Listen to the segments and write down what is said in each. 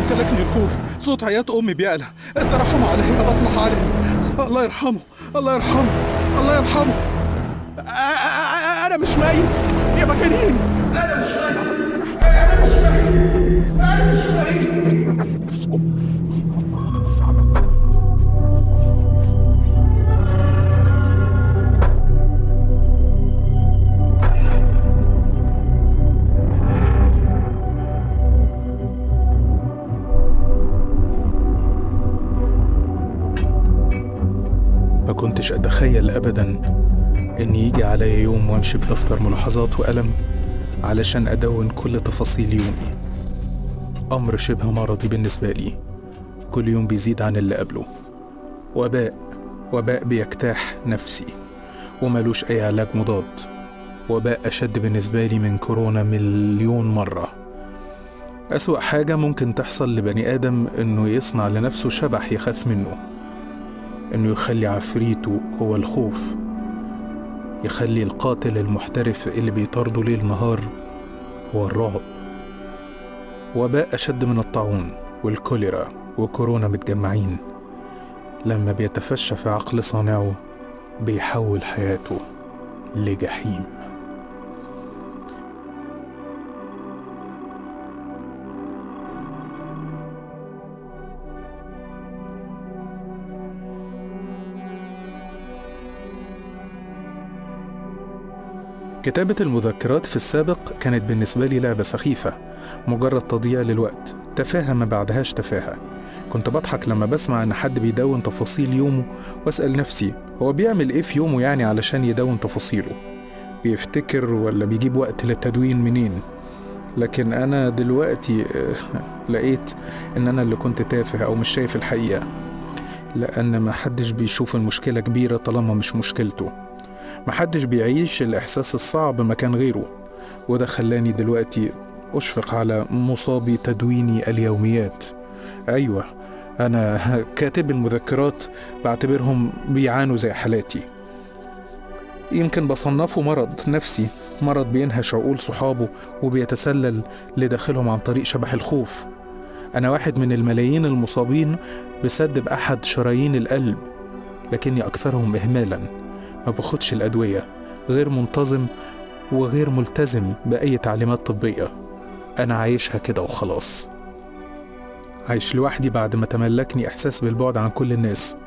امتلكني الخوف صوت عياط امي بيعلى الترحم عليه اصبح عليه الله يرحمه الله يرحمه الله يرحمه أ- أ- أ- انا مش ميت يا مجانين انا مش ميت انا مش ميت انا مش ميت ما كنتش أتخيل أبدا إن يجي عليا يوم وأمشي بدفتر ملاحظات وقلم علشان أدون كل تفاصيل يومي أمر شبه مرضي بالنسبة لي كل يوم بيزيد عن اللي قبله وباء وباء بيجتاح نفسي وملوش أي علاج مضاد وباء أشد بالنسبة لي من كورونا مليون مرة أسوأ حاجة ممكن تحصل لبني آدم إنه يصنع لنفسه شبح يخاف منه إنه يخلي عفريته هو الخوف يخلي القاتل المحترف اللي بيطارده ليل نهار هو الرعب وباء أشد من الطاعون والكوليرا وكورونا متجمعين لما بيتفشى في عقل صانعه بيحول حياته لجحيم كتابة المذكرات في السابق كانت بالنسبة لي لعبة سخيفة مجرد تضييع للوقت تفاهة ما بعدهاش تفاهة كنت بضحك لما بسمع إن حد بيدون تفاصيل يومه وأسأل نفسي هو بيعمل إيه في يومه يعني علشان يدون تفاصيله بيفتكر ولا بيجيب وقت للتدوين منين لكن أنا دلوقتي آه، لقيت إن أنا اللي كنت تافه أو مش شايف الحقيقة لأن ما حدش بيشوف المشكلة كبيرة طالما مش مشكلته محدش بيعيش الإحساس الصعب مكان غيره وده خلاني دلوقتي أشفق على مصابي تدويني اليوميات أيوة أنا كاتب المذكرات بعتبرهم بيعانوا زي حالاتي يمكن بصنفه مرض نفسي مرض بينهش عقول صحابه وبيتسلل لداخلهم عن طريق شبح الخوف أنا واحد من الملايين المصابين بسد بأحد شرايين القلب لكني أكثرهم إهمالاً ما باخدش الأدوية غير منتظم وغير ملتزم بأي تعليمات طبية أنا عايشها كده وخلاص عايش لوحدي بعد ما تملكني إحساس بالبعد عن كل الناس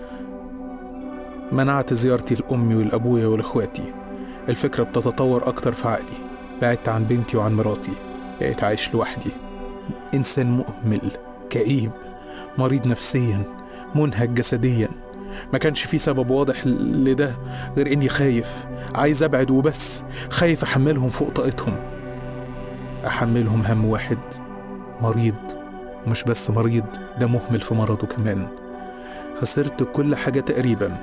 منعت زيارتي لأمي ولأبويا ولإخواتي الفكرة بتتطور أكتر في عقلي بعدت عن بنتي وعن مراتي بقيت عايش لوحدي إنسان مؤمل كئيب مريض نفسيا منهك جسديا ما كانش في سبب واضح لده غير اني خايف عايز ابعد وبس خايف احملهم فوق طاقتهم احملهم هم واحد مريض مش بس مريض ده مهمل في مرضه كمان خسرت كل حاجة تقريبا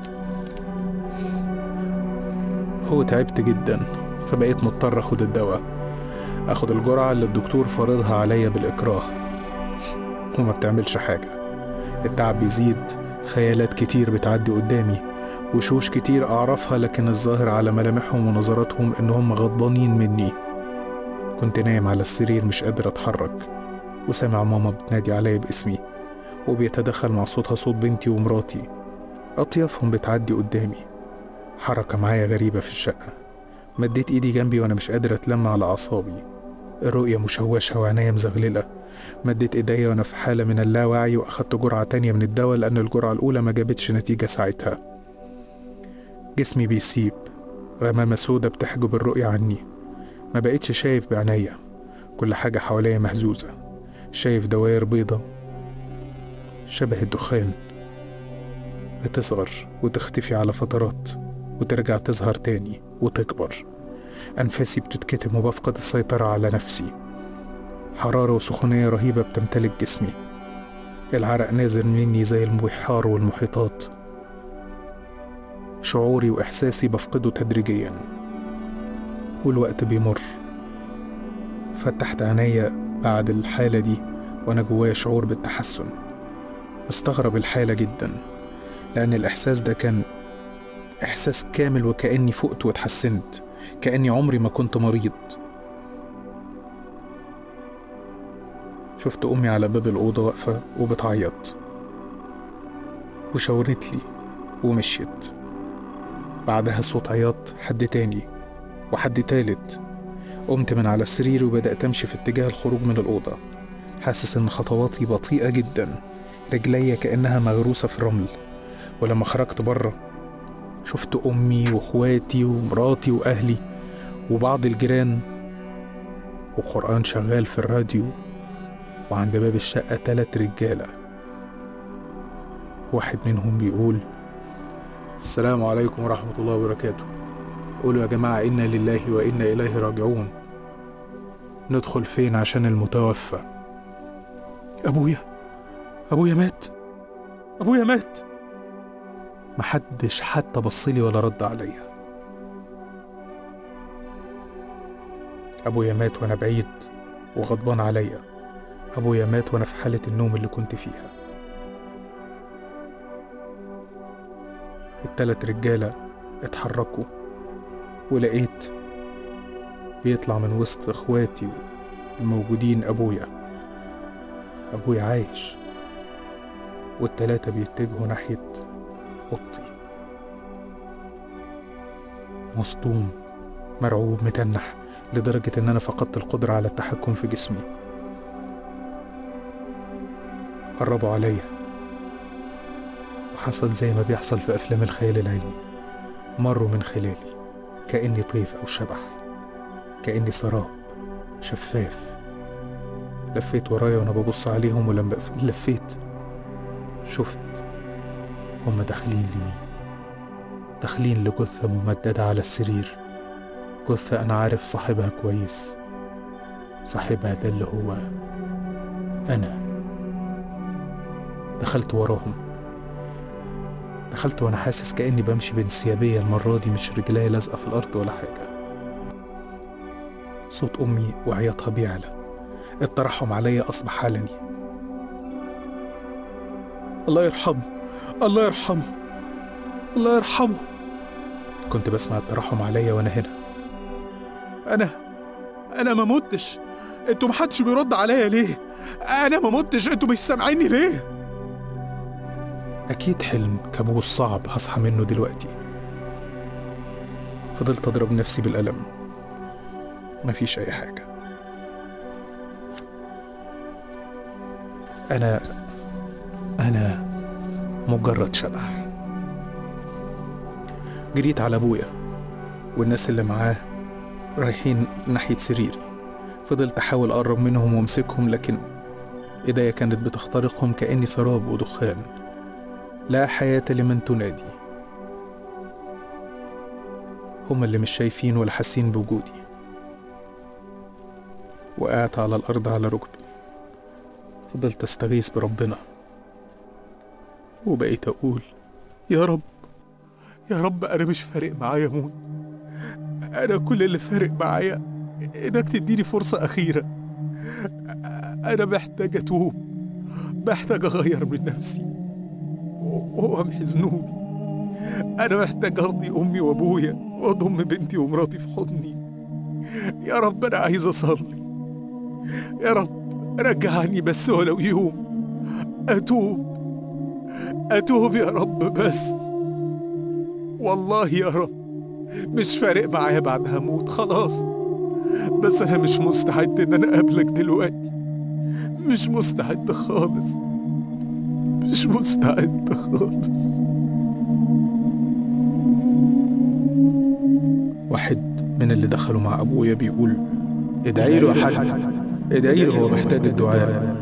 هو تعبت جدا فبقيت مضطر اخد الدواء اخد الجرعة اللي الدكتور فرضها عليا بالإكراه وما بتعملش حاجة التعب بيزيد خيالات كتير بتعدي قدامي وشوش كتير أعرفها لكن الظاهر على ملامحهم ونظراتهم إنهم غضبانين مني كنت نايم على السرير مش قادر أتحرك وسامع ماما بتنادي عليا باسمي وبيتدخل مع صوتها صوت بنتي ومراتي أطيافهم بتعدي قدامي حركة معايا غريبة في الشقة مديت إيدي جنبي وأنا مش قادر أتلم على أعصابي الرؤية مشوشة وعناية مزغللة مديت ايديا وانا في حالة من اللاوعي واخدت جرعة تانية من الدواء لأن الجرعة الأولى ما جابتش نتيجة ساعتها جسمي بيسيب غمامة سودة بتحجب الرؤية عني ما بقتش شايف بعينيا كل حاجة حواليا مهزوزة شايف دواير بيضة شبه الدخان بتصغر وتختفي على فترات وترجع تظهر تاني وتكبر أنفاسي بتتكتم وبفقد السيطرة على نفسي حرارة وسخونية رهيبة بتمتلك جسمي العرق نازل مني زي البحار والمحيطات شعوري وإحساسي بفقده تدريجيا والوقت بيمر فتحت عينيا بعد الحالة دي وأنا جوايا شعور بالتحسن مستغرب الحالة جدا لأن الإحساس ده كان إحساس كامل وكأني فقت واتحسنت كأني عمري ما كنت مريض شفت أمي على باب الأوضة واقفة وبتعيط وشاورت لي ومشيت بعدها صوت عياط حد تاني وحد تالت قمت من على السرير وبدأت أمشي في اتجاه الخروج من الأوضة حاسس إن خطواتي بطيئة جدا رجليا كأنها مغروسة في الرمل ولما خرجت بره شفت أمي وإخواتي ومراتي وأهلي وبعض الجيران وقرآن شغال في الراديو وعند باب الشقة تلات رجالة واحد منهم بيقول السلام عليكم ورحمة الله وبركاته قولوا يا جماعة إنا لله وإنا إليه راجعون ندخل فين عشان المتوفى أبويا أبويا مات أبويا مات محدش حتى بصلي ولا رد عليا أبويا مات وأنا بعيد وغضبان عليا أبويا مات وأنا في حالة النوم اللي كنت فيها التلات رجالة اتحركوا ولقيت بيطلع من وسط اخواتي الموجودين أبويا أبويا عايش والتلاتة بيتجهوا ناحية أوضتي مصدوم مرعوب متنح لدرجة إن أنا فقدت القدرة على التحكم في جسمي قربوا عليا وحصل زي ما بيحصل في أفلام الخيال العلمي مروا من خلالي كأني طيف أو شبح كأني سراب شفاف لفيت ورايا وأنا ببص عليهم ولما لفيت شفت هما داخلين لمين داخلين لجثة ممددة على السرير جثة أنا عارف صاحبها كويس صاحبها ده اللي هو أنا دخلت وراهم دخلت وأنا حاسس كأني بمشي بانسيابية المرة دي مش رجليا لازقة في الأرض ولا حاجة صوت أمي وعياطها بيعلى الترحم عليا أصبح علني الله يرحمه الله يرحمه الله يرحمه كنت بسمع الترحم عليا وأنا هنا أنا أنا ما متش انتوا محدش بيرد عليا ليه؟ أنا ما متش انتوا مش سامعيني ليه؟ أكيد حلم كابوس صعب هصحى منه دلوقتي فضلت أضرب نفسي بالقلم مفيش أي حاجة أنا أنا مجرد شبح جريت على أبويا والناس اللي معاه رايحين ناحية سريري فضلت أحاول أقرب منهم وأمسكهم لكن إيديا كانت بتخترقهم كأني سراب ودخان لا حياة لمن تنادي هما اللي مش شايفين ولا حاسين بوجودي وقعت على الأرض على ركبي فضلت أستغيث بربنا وبقيت أقول يا رب يا رب أنا مش فارق معايا موت أنا كل اللي فارق معايا إنك تديني فرصة أخيرة أنا محتاج أتوب محتاج أغير من نفسي وأمحي ذنوبي أنا محتاج أرضي أمي وأبويا وأضم بنتي ومراتي في حضني يا رب أنا عايز أصلي يا رب رجعني بس ولو يوم أتوب أتوب يا رب بس والله يا رب مش فارق معايا بعد هموت خلاص بس أنا مش مستعد إن أنا أقابلك دلوقتي مش مستعد خالص مش مستعد خالص واحد من اللي دخلوا مع أبويا بيقول ادعي له يا حاج ادعي له هو محتاج الدعاء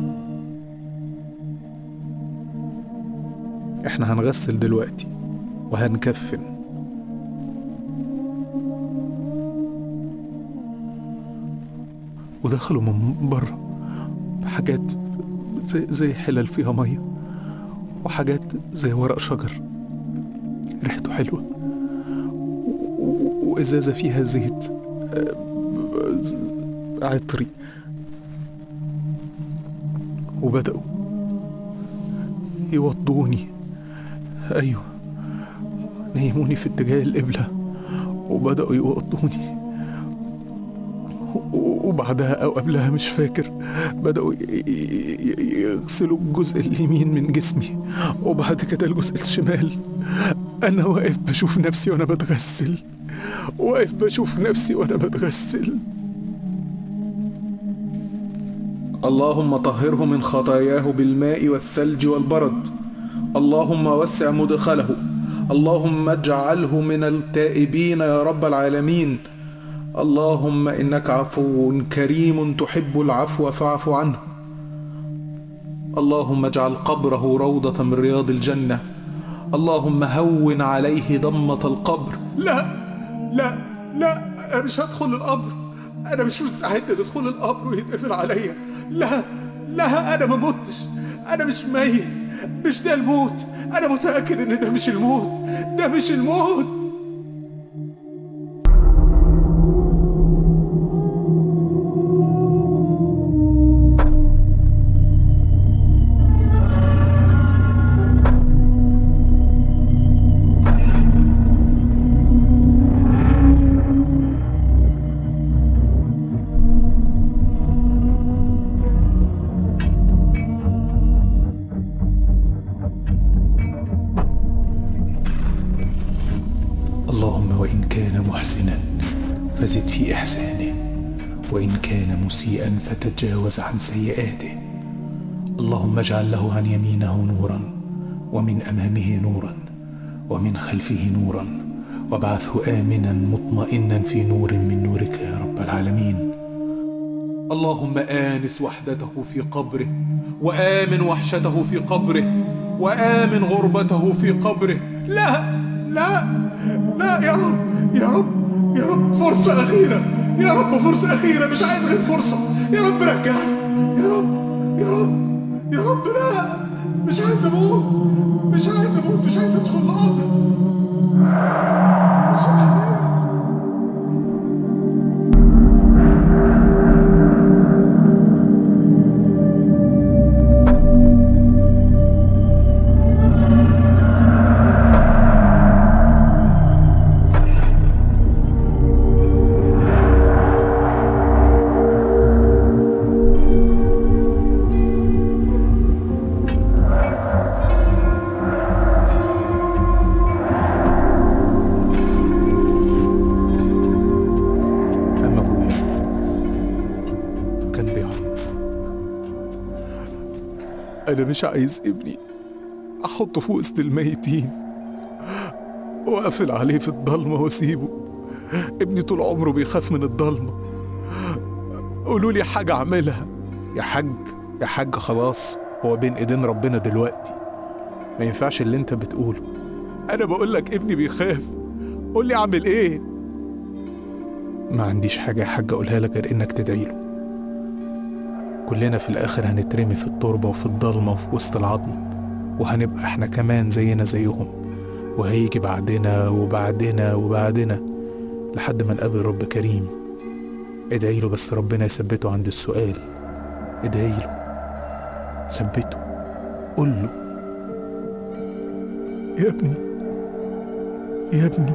احنا هنغسل دلوقتي وهنكفن ودخلوا من بره بحاجات زي, زي حلل فيها ميه وحاجات زي ورق شجر ريحته حلوه و- وازازه فيها زيت آه، عطري وبدأوا يوضوني أيوه نيموني في اتجاه القبلة وبدأوا يوضوني و- وبعدها أو قبلها مش فاكر بدأوا ي- ي- ي- يغسلوا الجزء اليمين من جسمي وبعد كده الجزء الشمال أنا واقف بشوف نفسي وأنا بتغسل واقف بشوف نفسي وأنا بتغسل اللهم طهره من خطاياه بالماء والثلج والبرد اللهم وسع مدخله اللهم اجعله من التائبين يا رب العالمين اللهم انك عفو كريم تحب العفو فاعف عنه اللهم اجعل قبره روضه من رياض الجنه اللهم هون عليه ضمه القبر لا لا لا انا مش هدخل القبر انا مش مستعد ادخل القبر ويتقفل عليا لا لا انا ما متش انا مش ميت مش ده الموت انا متاكد ان ده مش الموت ده مش الموت اللهم وإن كان محسنا فزد في إحسانه وإن كان مسيئا فتجاوز عن سيئاته اللهم اجعل له عن يمينه نورا ومن أمامه نورا ومن خلفه نورا وابعثه آمنا مطمئنا في نور من نورك يا رب العالمين اللهم آنس وحدته في قبره وآمن وحشته في قبره وآمن غربته في قبره لا لا لا يا رب يا رب يا رب فرصة أخيرة يا رب فرصة أخيرة مش عايز غير فرصة يا رب رجعني يا رب يا رب يا رب لا مش عايز أموت مش عايز أموت مش عايز أدخل القبر مش عايز أما أبويا فكان بيعيط أنا مش عايز ابني أحطه في وسط الميتين وأقفل عليه في الضلمة وأسيبه ابني طول عمره بيخاف من الضلمة قولوا لي حاجة أعملها يا حاج يا حاج خلاص هو بين إيدين ربنا دلوقتي ما ينفعش اللي أنت بتقوله أنا بقول لك ابني بيخاف قول لي أعمل إيه ما عنديش حاجة يا حاج أقولها لك غير إنك تدعي له كلنا في الآخر هنترمي في التربة وفي الضلمة وفي وسط العظم وهنبقى إحنا كمان زينا زيهم وهيجي بعدنا وبعدنا وبعدنا لحد ما نقابل رب كريم ادعي له بس ربنا يثبته عند السؤال ادعي له ثبته قول له يا ابني يا ابني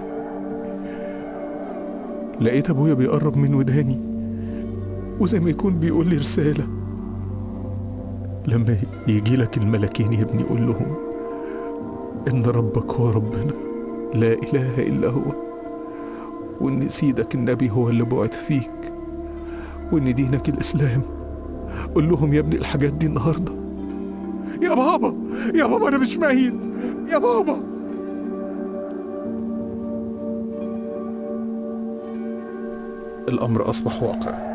لقيت ابويا بيقرب من وداني وزي ما يكون بيقول لي رسالة لما يجي لك الملكين يا ابني قول لهم إن ربك هو ربنا لا إله إلا هو وإن سيدك النبي هو اللي بعت فيك وإن دينك الإسلام قول لهم يا ابني الحاجات دي النهاردة يا بابا يا بابا أنا مش ميت يا بابا الأمر أصبح واقع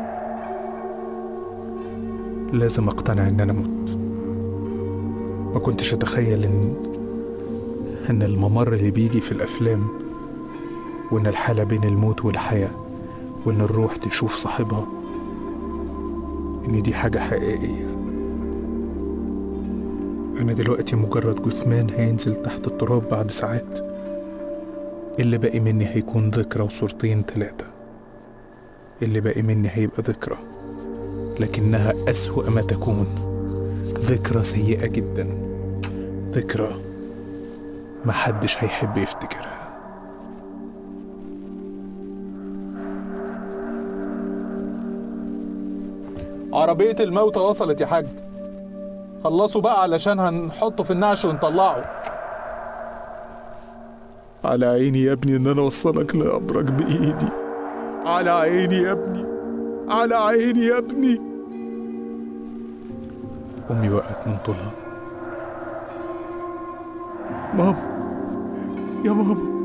لازم أقتنع إن أنا مت ما كنتش أتخيل إن إن الممر اللي بيجي في الأفلام وإن الحالة بين الموت والحياة وإن الروح تشوف صاحبها إن دي حاجة حقيقية أنا دلوقتي مجرد جثمان هينزل تحت التراب بعد ساعات اللي باقي مني هيكون ذكرى وصورتين تلاتة اللي باقي مني هيبقى ذكرى لكنها أسوأ ما تكون ذكرى سيئة جدا ذكرى محدش هيحب يفتكرها عربية الموتى وصلت يا حاج خلصوا بقى علشان هنحطه في النعش ونطلعه على عيني يا ابني ان انا اوصلك لقبرك بايدي على عيني يا ابني على عيني يا ابني امي وقعت من طولها ماما يا ماما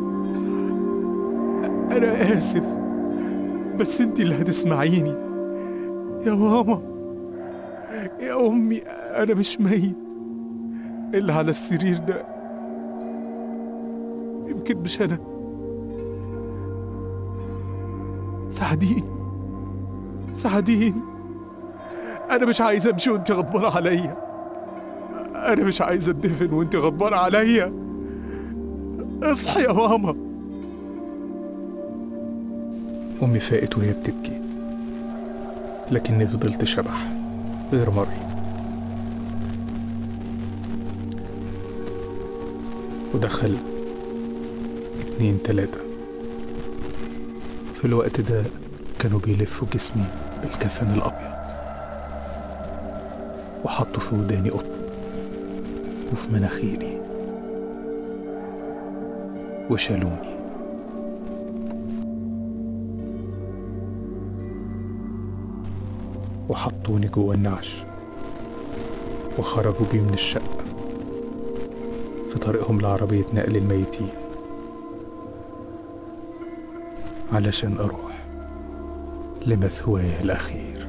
انا اسف بس انت اللي هتسمعيني يا ماما يا امي انا مش ميت اللي على السرير ده يمكن مش انا ساعديني ساعديني انا مش عايز امشي وانت غضبانه عليا انا مش عايز اتدفن وانت غضبانه عليا اصحي يا ماما امي فاقت وهي بتبكي لكني فضلت شبح غير مرئي ودخل اتنين تلاتة في الوقت ده كانوا بيلفوا جسمي بالكفن الأبيض وحطوا في وداني قطن وفي مناخيري وشالوني وحطوني جوه النعش وخرجوا بيه من الشقة في طريقهم لعربية نقل الميتين علشان أروح لمثواي الأخير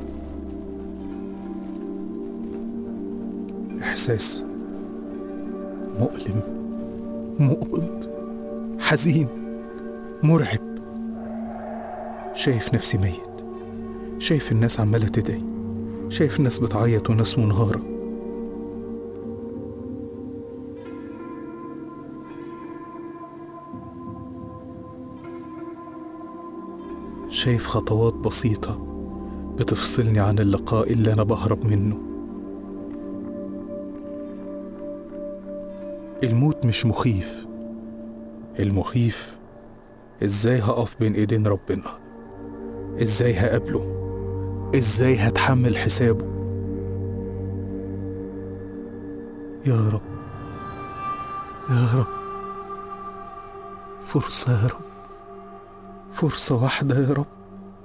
إحساس مؤلم مقبض حزين مرعب شايف نفسي ميت شايف الناس عمالة تدعي شايف الناس بتعيط وناس منهارة شايف خطوات بسيطة بتفصلني عن اللقاء اللي أنا بهرب منه الموت مش مخيف المخيف ازاي هقف بين ايدين ربنا ازاي هقابله ازاي هتحمل حسابه يا رب يا رب فرصة يا رب فرصة واحدة يا رب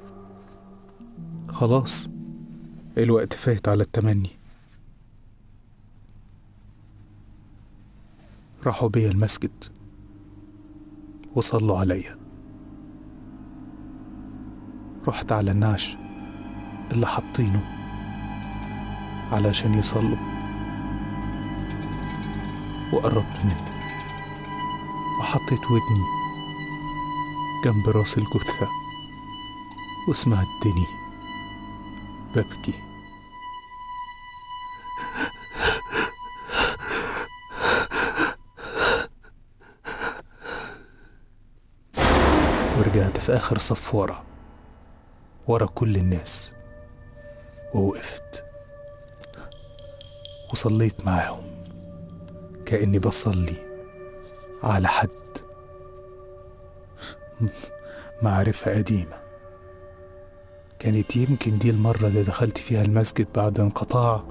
خلاص الوقت فات على التمني راحوا بيا المسجد وصلوا عليا رحت على النعش اللي حاطينه علشان يصلوا وقربت منه وحطيت ودني جنب راس الجثة وسمعتني ببكي ورجعت في آخر صف ورا ورا كل الناس ووقفت وصليت معاهم كأني بصلي على حد معرفة قديمة كانت يمكن دي المرة اللي دخلت فيها المسجد بعد انقطاع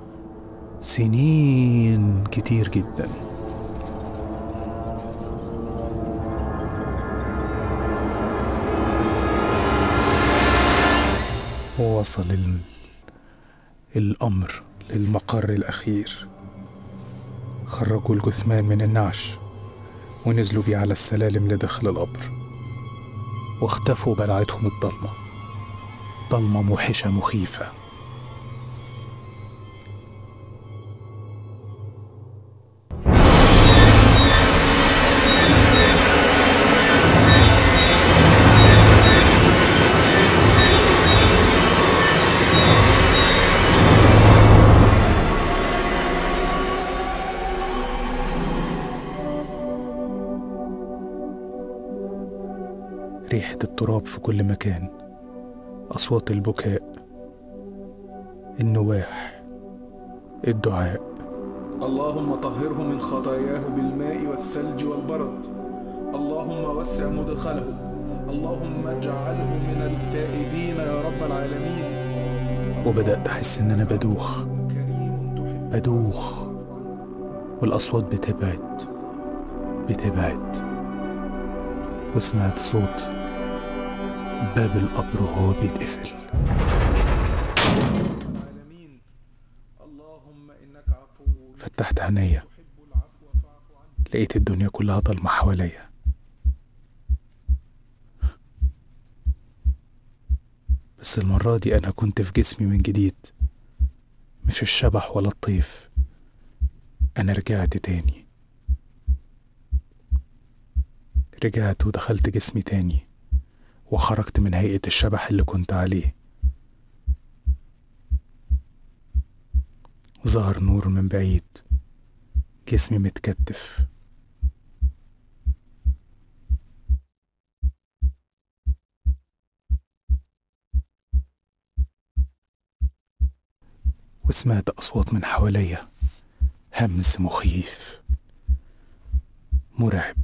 سنين كتير جدا ووصل ال... الأمر للمقر الأخير خرجوا الجثمان من النعش ونزلوا بيه على السلالم لداخل القبر واختفوا بلعتهم الضلمة ضلمة موحشة مخيفة ريحة التراب في كل مكان أصوات البكاء النواح الدعاء اللهم طهره من خطاياه بالماء والثلج والبرد اللهم وسع مدخله اللهم اجعله من التائبين يا رب العالمين وبدأت أحس إن أنا بدوخ كريم تحب بدوخ والأصوات بتبعد بتبعد وسمعت صوت باب القبر وهو بيتقفل العالمين اللهم إنك عفو فتحت عينيا تحب العفو فاعف عني لقيت الدنيا كلها ضلمة حواليا بس المرة دي أنا كنت في جسمي من جديد مش الشبح ولا الطيف أنا رجعت تاني رجعت ودخلت جسمي تاني وخرجت من هيئة الشبح اللي كنت عليه ظهر نور من بعيد جسمي متكتف وسمعت أصوات من حواليا همس مخيف مرعب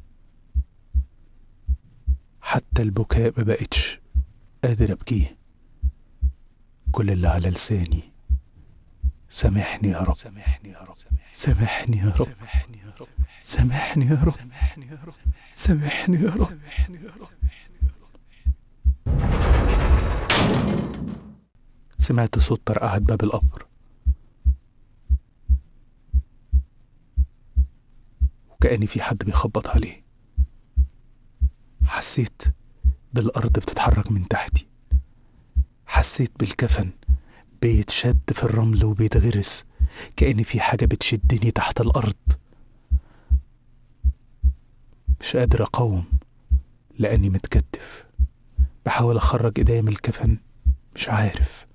حتى البكاء ما بقتش قادر أبكيه كل اللي على لساني سامحني يا رب سامحني يا رب سامحني يا رب سامحني يا رب سامحني يا رب سامحني يا رب سامحني يا رب سامحني يا رب سمعت صوت طرقعة باب القبر وكأني في حد بيخبط عليه حسيت بالأرض بتتحرك من تحتي حسيت بالكفن بيتشد في الرمل وبيتغرس كأن في حاجة بتشدني تحت الأرض مش قادر أقاوم لأني متكتف بحاول أخرج إيديا من الكفن مش عارف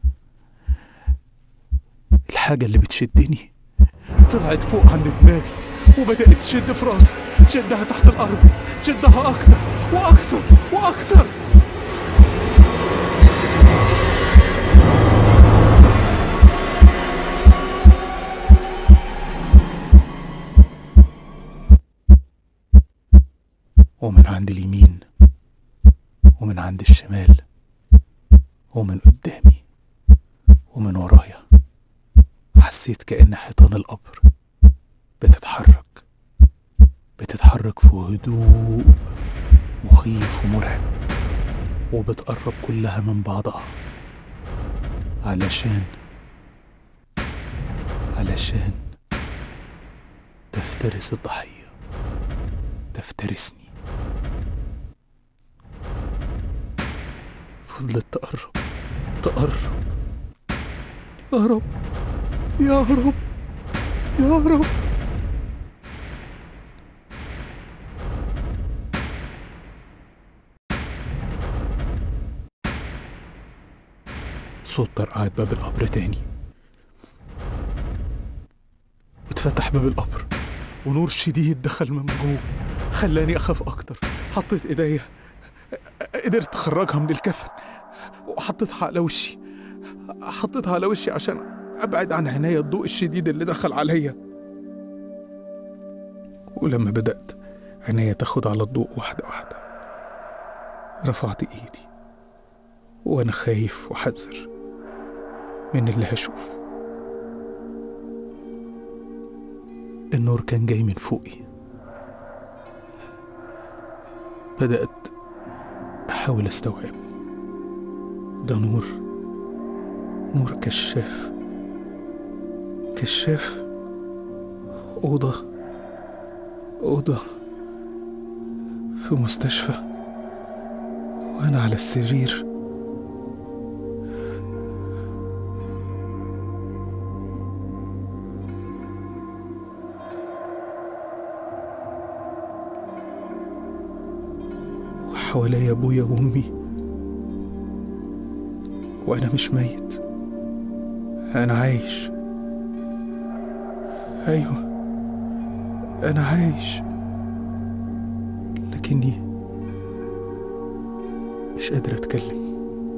الحاجة اللي بتشدني طلعت فوق عند دماغي وبدأت تشد في راسي تشدها تحت الأرض تشدها أكتر وأكتر وأكتر ومن عند اليمين ومن عند الشمال ومن قدامي ومن ورايا حسيت كأن حيطان القبر بتتحرك بتتحرك في هدوء مخيف ومرعب وبتقرب كلها من بعضها علشان علشان تفترس الضحية تفترسني فضلت تقرب تقرب يا رب يا رب يا رب صوت طرقعة باب القبر تاني واتفتح باب القبر ونور شديد دخل من جوه خلاني اخاف اكتر حطيت ايديا قدرت اخرجها من الكفن وحطيتها على وشي حطيتها على وشي عشان ابعد عن عينيا الضوء الشديد اللي دخل عليا ولما بدأت عينيا تاخد على الضوء واحدة واحدة رفعت ايدي وانا خايف وحذر من اللي هشوفه النور كان جاي من فوقي بدأت أحاول أستوعبه ده نور نور كشاف كشاف أوضة أوضة في مستشفى وأنا على السرير وحواليا أبويا وأمي وأنا مش ميت أنا عايش أيوة أنا عايش لكني مش قادر أتكلم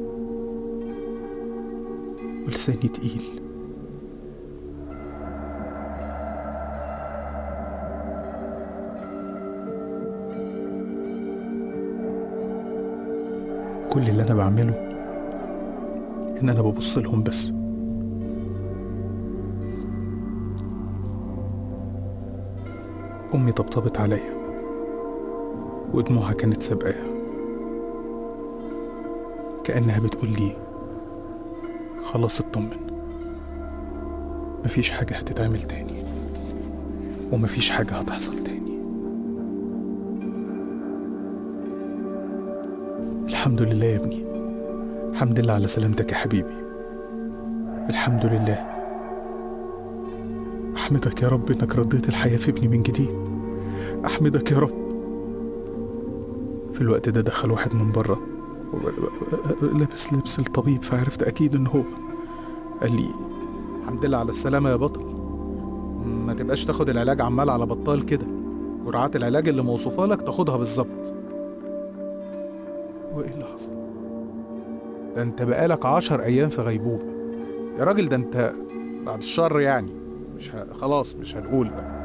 ولساني تقيل كل اللي أنا بعمله إن أنا ببص لهم بس أمي طبطبت عليا ودموعها كانت سابقاها كأنها بتقول لي خلاص اطمن مفيش حاجة هتتعمل تاني ومفيش حاجة هتحصل تاني الحمد لله يا ابني الحمد لله على سلامتك يا حبيبي الحمد لله أحمدك يا رب إنك رديت الحياة في ابني من جديد أحمدك يا رب في الوقت ده دخل واحد من بره لابس لبس الطبيب فعرفت أكيد إن هو قال لي الحمد لله على السلامة يا بطل ما تبقاش تاخد العلاج عمال على بطال كده جرعات العلاج اللي موصوفة لك تاخدها بالظبط وايه اللي حصل ده انت بقالك عشر ايام في غيبوبة يا راجل ده انت بعد الشر يعني مش ه... خلاص مش هنقول بقى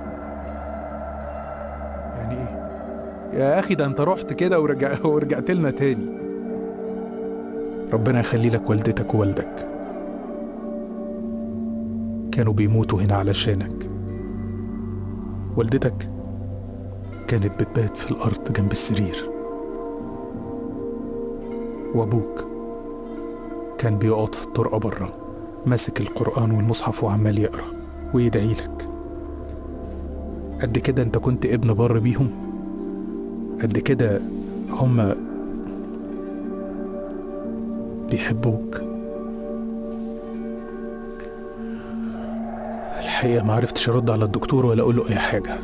يعني ايه يا اخي ده انت رحت كده ورجع... ورجعت لنا تاني ربنا يخلي لك والدتك ووالدك كانوا بيموتوا هنا علشانك والدتك كانت بتبات في الأرض جنب السرير وأبوك كان بيقعد في الطرقة برا ماسك القرآن والمصحف وعمال يقرأ ويدعي لك قد كده انت كنت ابن بر بيهم قد كده هما بيحبوك الحقيقة ما عرفتش أرد على الدكتور ولا أقول له أي حاجة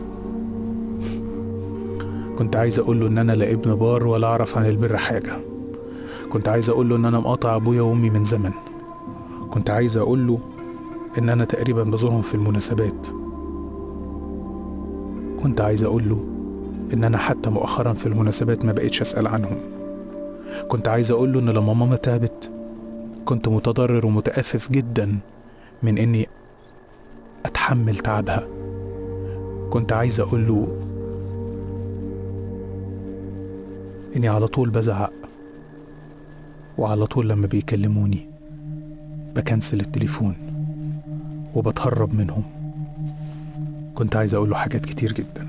كنت عايز أقول له إن أنا لا ابن بار ولا أعرف عن البر حاجة كنت عايز أقول له إن أنا مقاطع أبويا وأمي من زمن كنت عايز أقول له إن أنا تقريبا بزورهم في المناسبات كنت عايز أقول له إن أنا حتى مؤخرا في المناسبات ما بقتش أسأل عنهم كنت عايز أقول له إن لما ماما تعبت كنت متضرر ومتأفف جدا من إني أتحمل تعبها كنت عايز أقول له إني على طول بزعق وعلى طول لما بيكلموني بكنسل التليفون وبتهرب منهم كنت عايز أقول له حاجات كتير جدا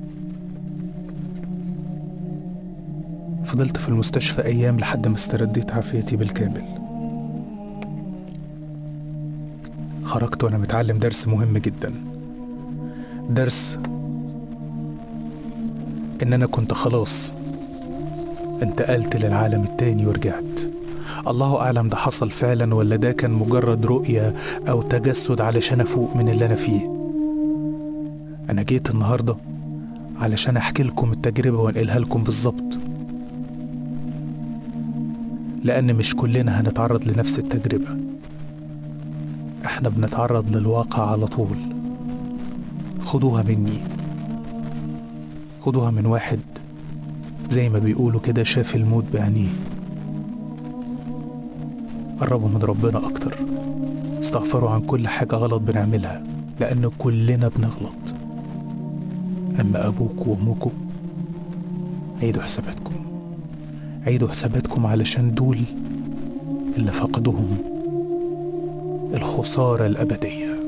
فضلت في المستشفى أيام لحد ما استرديت عافيتي بالكامل خرجت وأنا متعلم درس مهم جدا درس إن أنا كنت خلاص انتقلت للعالم التاني ورجعت الله أعلم ده حصل فعلا ولا ده كان مجرد رؤية أو تجسد علشان أفوق من اللي أنا فيه أنا جيت النهاردة علشان أحكي لكم التجربة وأنقلها لكم بالظبط لأن مش كلنا هنتعرض لنفس التجربة احنا بنتعرض للواقع على طول خدوها مني خدوها من واحد زي ما بيقولوا كده شاف الموت بعينيه قربوا من ربنا أكتر استغفروا عن كل حاجة غلط بنعملها لأن كلنا بنغلط أما أبوك وأمكم عيدوا حساباتكم عيدوا حساباتكم علشان دول اللي فقدهم الخسارة الأبدية